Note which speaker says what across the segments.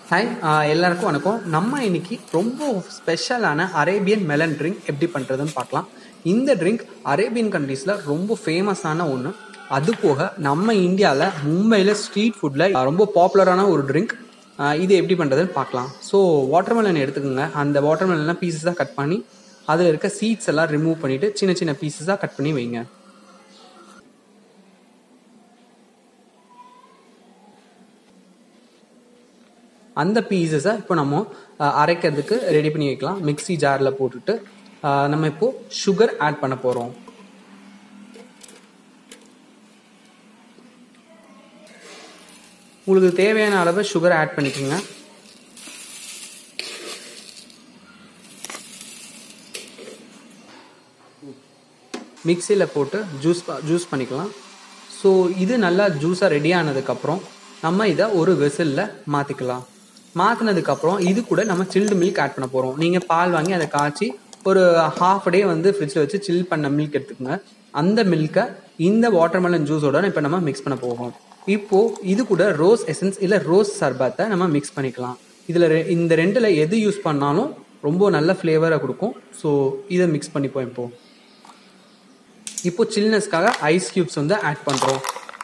Speaker 1: hi எல்லாருக்கும் வணக்கம் நம்ம இன்னைக்கு ரொம்ப ஸ்பெஷலான அரேபியன் மெலன் ட்ரிங்க் எப்படி பண்ணுறதுன்னு பார்க்கலாம் இந்த ட்ரிங்க் அரேபியன் கண்ட்ரீஸில் ரொம்ப ஃபேமஸான ஒன்று அது போக நம்ம இந்தியாவில் மும்பையில் ஸ்ட்ரீட் ஃபுட்டில் ரொம்ப பாப்புலரான ஒரு ட்ரிங்க் இது எப்படி பண்ணுறதுன்னு பார்க்கலாம் ஸோ வாட்டர்மெலன் எடுத்துக்கோங்க அந்த வாட்டர்மெலன்லாம் பீசஸாக கட் பண்ணி அதில் இருக்க சீட்ஸ் எல்லாம் ரிமூவ் பண்ணிவிட்டு சின்ன சின்ன பீசஸாக கட் பண்ணி வைங்க அந்த பீசஸை இப்போ நம்ம அஹ், அரைக்கிறதுக்கு ரெடி பண்ணி வைக்கலாம் மிக்ஸி ஜாரில் போட்டுட்டு அஹ், நம்ம இப்போ சுகர் ஆட் பண்ண போகிறோம் உங்களுக்கு தேவையான அளவு சுகர் ஆட் பண்ணிக்கோங்க மிக்சியில் போட்டு ஜூஸ் ஜூஸ் பண்ணிக்கலாம் ஸோ இது நல்லா ஜூஸாக ரெடி ஆனதுக்கப்புறம் நம்ம இதை ஒரு வெசலில் மாற்றிக்கலாம் மாற்றினதுக்கப்புறம் இது கூட நம்ம சில்டு மில்க் ஆட் பண்ண போகிறோம் நீங்கள் பால் வாங்கி அதை காய்ச்சி ஒரு ஹாஃப் டே வந்து ஃப்ரிட்ஜில் வச்சு சில் பண்ண மில்க் எடுத்துக்கோங்க அந்த மில்கை இந்த வாட்டர்மெலன் ஜூஸோட இப்போ நம்ம மிக்ஸ் பண்ண போகிறோம் இப்போ இது கூட ரோஸ் எசன்ஸ் இல்லை ரோஸ் சர்பத்தை நம்ம மிக்ஸ் பண்ணிக்கலாம் இதில் இந்த ரெண்டில் எது யூஸ் பண்ணாலும் ரொம்ப நல்ல ஃப்ளேவரை கொடுக்கும் ஸோ இதை மிக்ஸ் பண்ணிப்போம் இப்போது இப்போ சில்னஸ்க்காக ஐஸ் கியூப்ஸ் வந்து ஆட் பண்ணுறோம்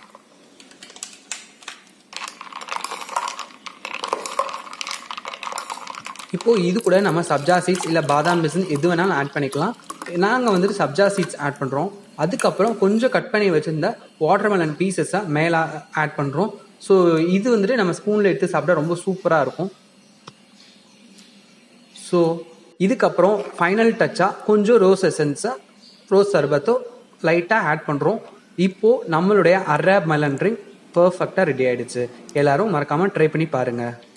Speaker 1: இப்போ இது கூட நம்ம சப்ஜா சீட்ஸ் இல்லை பாதாம் பிசின் எது வேணாலும் ஆட் பண்ணிக்கலாம் நாங்கள் வந்துட்டு சப்ஜா சீட்ஸ் ஆட் பண்ணுறோம் அதுக்கப்புறம் கொஞ்சம் கட் பண்ணி வச்சிருந்த வாட்டர்மெலன் பீசஸை மேலே ஆட் பண்ணுறோம் ஸோ இது வந்துட்டு நம்ம ஸ்பூனில் எடுத்து சாப்பிட்டா ரொம்ப சூப்பராக இருக்கும் ஸோ இதுக்கப்புறம் ஃபைனல் டச்சாக கொஞ்சம் ரோஸ் எசன்ஸை ரோஸ் சர்பத்தோ லைட்டாக ஆட் பண்ணுறோம் இப்போது நம்மளுடைய அரேப் மெலன் ட்ரிங்க் பர்ஃபெக்டாக ரெடி ஆயிடுச்சு எல்லாரும் மறக்காமல் ட்ரை பண்ணி பாருங்கள்